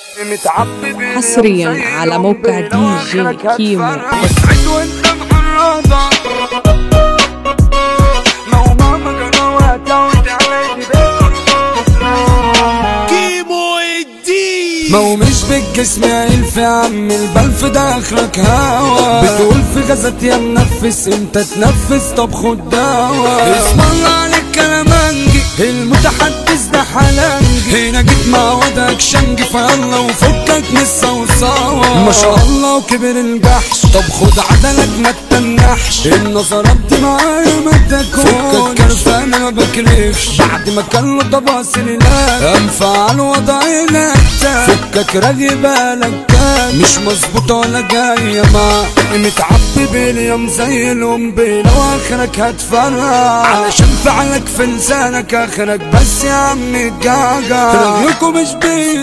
متعبي حصريا على موقع دي جي كيمو بسعد وانت محرضة لو ماما قنوات وتعليني كيمو الدين ما هو مش بالجسم يا الف يا عم البلف ده اخرك هوا بتقول في غزات يا منفس انت تنفس طب خد دوا اسم الله عليك كلامنجي المتحدث ده حلنجي هنا جيت مع وضعك شنجي فيلا وفكك من الصوصاوة ما شاء الله وكبر الجحش طب خد عدلك ما تتنحش النظرات دي معايا ما تاكلش فكك كرفان ما بكرفش بعد ما كان له تباصيل لا انفع الوضع لا فكك رغي بالك كان مش مظبوطة ولا جاية مع متعبي باليوم زي القنبلة واخرك هتفرق علشان فعلك في لسانك اخرك بس يا عم الجعجع رأيكم مش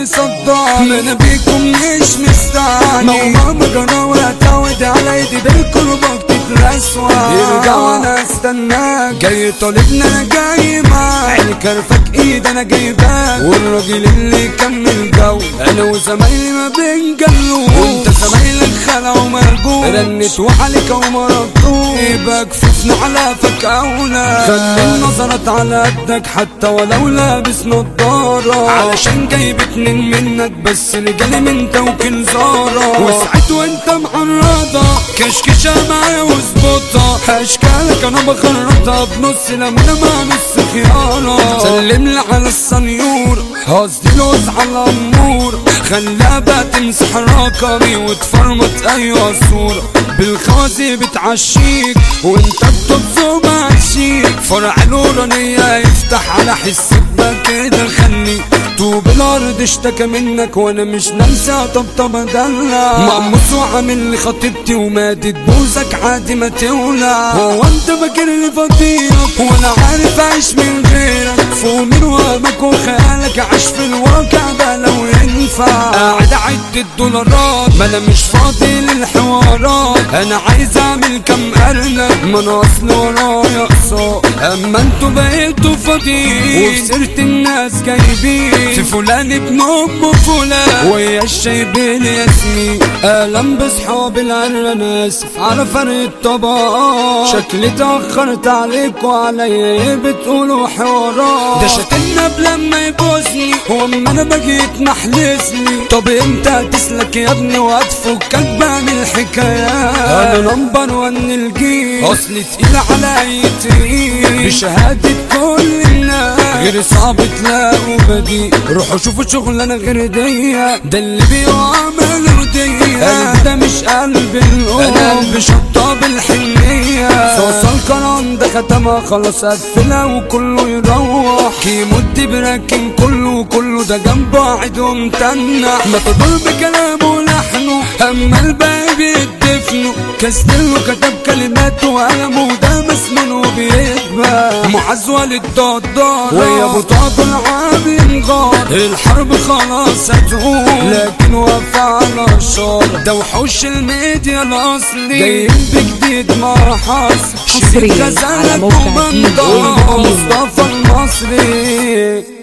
بيصدق ما انا بيكم مش مستعني ماما جراوة تعود على ايدي بالكربة تتلسوى يرجع وانا استناك جاي طالبني انا جاي معاك عيني كرفك ايد انا جايباك والراجل اللي يكمل جو انا وزمايلي ما بنجلوش وانت زمايلك خلعوا مرجوش رنت وعليك وما ردوش يبقى كفوفنا على فك اولى خلي النظرات على قدك حتى ولو لابس نضارة علشان جايب اتنين منك بس رجالي من توكيل زارة وسعت وانت معرضة كشكشة معايا وظبطها اشكالك انا بخرطها بنص لمونة مع نص خيارة سلم لي على السنيور قصدي لوز على الامور خليها بقى تمسح رقمي وتفرمط ايوه صورة بالخوازي بتعشيك وانت بتبصم عشيك فرع نورانية يفتح على حسك بقى كده خلي طوب الارض اشتكى منك وانا مش ناسي طبطب ادلع مقموس وعامل لي خطيبتي ومادت بوزك عادي ما تولع هو انت فاكرني فضيلك وانا عارف اعيش من غيرك فوق من وهمك وخيالك عاش في الواقع ده لو ينفع قاعد اعد الدولارات ما انا مش فاضي للحوارات انا عايز اعمل كم ارنب ما انا اصل ورايا اقساط اما انتوا بقيتوا فاضيين وفي سيرة الناس جايبين في فلان ابن ام فلان ويا الشايبين ياسمين قلم بصحاب العرة انا اسف على فرق الطبقات شكلي اتأخرت عليكوا عليا ايه بتقولوا حوارات ده شتمنا لما يبوسني واما انا بجيت محلسني طب امتى هتسلك يا ابني وهتفكك بقى من الحكايات انا نمبر وان الجيل اصلي تقيل على اي تقيل بشهادة كل الناس غير صعب تلاقوا بديل روحوا شوفوا شغلانة غير دي ده اللي بيعمل ردية قلب ده مش قلب الأم انا قلبي شطة بالحنية صوص القران ده ختمها خلاص قفلها وكله يروح كيمو براكن كله كله ده جنب واحد ومتنح ما تضر بكلامه ولحنه اما الباقي بيدفنه كاستله كتب كلماته وقلمه وده مسنون وبيكبر معز والد ضدار ويا ابو طاب العامل غار الحرب خلاص هتقوم لكن وقف على الشار ده وحوش الميديا الاصلي جايين بجديد ما حصل حصرياً على موقع دي جي كيمو. مصطفى المصري